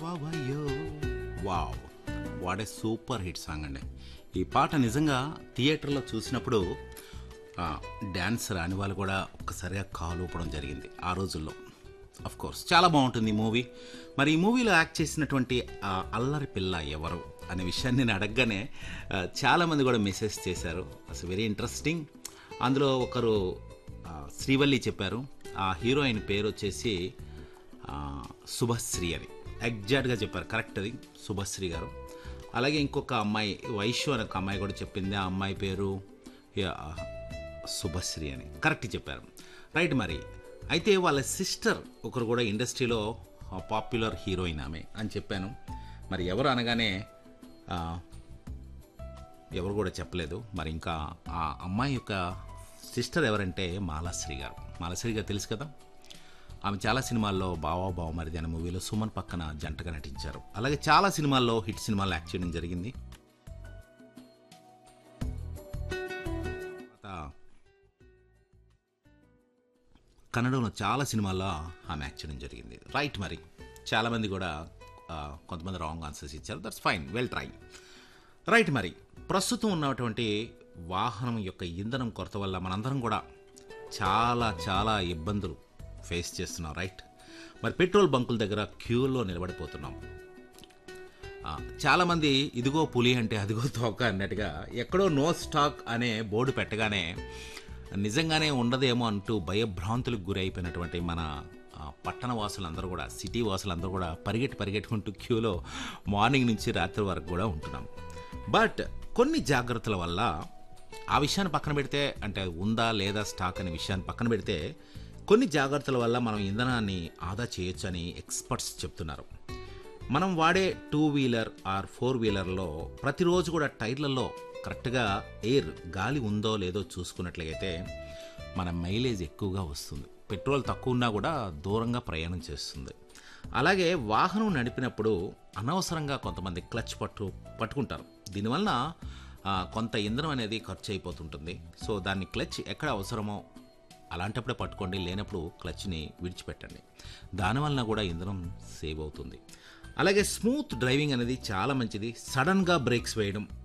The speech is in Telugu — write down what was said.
వావయ్యో wow what a super hit song అండి ఈ పాట నిజంగా థియేటర్లో చూసినప్పుడు ఆ, డ్యాన్స్ రాని వాళ్ళు కూడా ఒక్కసారిగా కాలు ఊపడం జరిగింది ఆ రోజుల్లో అఫ్ కోర్స్ చాలా బాగుంటుంది ఈ మూవీ మరి ఈ మూవీలో యాక్ట్ చేసినటువంటి ఆ అల్లరి పిల్ల ఎవరు అనే విషయాన్ని నేను అడగగానే ఆ, చాలామంది కూడా మెసేజ్ చేశారు అసలు వెరీ ఇంట్రెస్టింగ్ అందులో ఒకరు ఆ, శ్రీవల్లి చెప్పారు ఆ హీరోయిన్ పేరు వచ్చేసి ఆ, శుభశ్రీ అని ఎగ్జాక్ట్గా చెప్పారు కరెక్ట్ అది శుభశ్రీ గారు అలాగే ఇంకొక అమ్మాయి వైశ్యు అనే ఒక అమ్మాయి కూడా చెప్పింది ఆ అమ్మాయి పేరు యా, శుభశ్రీ అని కరెక్ట్ చెప్పారు రైట్ మరి అయితే వాళ్ళ సిస్టర్ ఒకరు కూడా ఇండస్ట్రీలో పాపులర్ హీరోయిన్ ఆమె అని చెప్పాను మరి ఎవరు అనగానే ఆ, ఎవరు కూడా చెప్పలేదు మరి ఇంకా ఆ అమ్మాయి యొక్క సిస్టర్ ఎవరంటే మాలాశ్రీ గారు మాలాశ్రీ గారు తెలుసు కదా ఆమె చాలా సినిమాల్లో బావా బావమరిది అనే మూవీలో సుమన్ పక్కన జంటగా నటించారు అలాగే చాలా సినిమాల్లో హిట్ సినిమాల్లో యాక్ట్ చేయడం జరిగింది తర్వాత కన్నడంలో చాలా సినిమాల్లో ఆమె యాక్ట్ చేయడం జరిగింది రైట్ మరి చాలామంది కూడా ఆ, కొంతమంది రాంగ్ ఆన్సర్స్ ఇచ్చారు that's fine well try right మరి ప్రస్తుతం ఉన్నటువంటి వాహనం యొక్క ఇంధనం కొరత వల్ల మనందరం కూడా చాలా చాలా ఇబ్బందులు ఫేస్ చేస్తున్నాం రైట్ మరి పెట్రోల్ బంకుల దగ్గర క్యూలో నిలబడిపోతున్నాం ఆ, చాలామంది ఇదిగో పులి అంటే అదిగో తోక అన్నట్టుగా ఎక్కడో నో స్టాక్ అనే బోర్డు పెట్టగానే నిజంగానే ఉండదేమో అంటూ భయభ్రాంతులకు గురైపోయినటువంటి మన ఆ, పట్టణ వాసులందరూ కూడా సిటీ వాసులందరూ కూడా పరిగెట్టి పరిగెట్టుకుంటూ క్యూలో మార్నింగ్ నుంచి రాత్రి వరకు కూడా ఉంటున్నాం బట్ కొన్ని జాగ్రత్తల వల్ల ఆ విషయాన్ని పక్కన పెడితే అంటే అది ఉందా లేదా స్టాక్ అనే విషయాన్ని పక్కన పెడితే కొన్ని జాగ్రత్తల వల్ల మనం ఇంధనాన్ని ఆదా చేయొచ్చు అని ఎక్స్పర్ట్స్ చెప్తున్నారు మనం వాడే టూ వీలర్ ఆర్ ఫోర్ వీలర్లో ప్రతిరోజు కూడా టైర్లలో కరెక్ట్గా ఎయిర్ గాలి ఉందో లేదో చూసుకున్నట్లయితే మన మైలేజ్ ఎక్కువగా వస్తుంది పెట్రోల్ తక్కువ ఉన్నా కూడా దూరంగా ప్రయాణం చేస్తుంది అలాగే వాహనం నడిపినప్పుడు అనవసరంగా కొంతమంది క్లచ్ పట్టు పట్టుకుంటారు దీనివలన ఆ, కొంత ఇంధనం అనేది ఖర్చు అయిపోతుంటుంది సో దాన్ని క్లచ్ ఎక్కడ అవసరమో అలాంటప్పుడే పట్టుకోండి లేనప్పుడు క్లచ్ని విడిచిపెట్టండి దానివలన కూడా ఇంధనం సేవ్ అవుతుంది అలాగే స్మూత్ డ్రైవింగ్ అనేది చాలా మంచిది సడన్గా బ్రేక్స్ వేయడం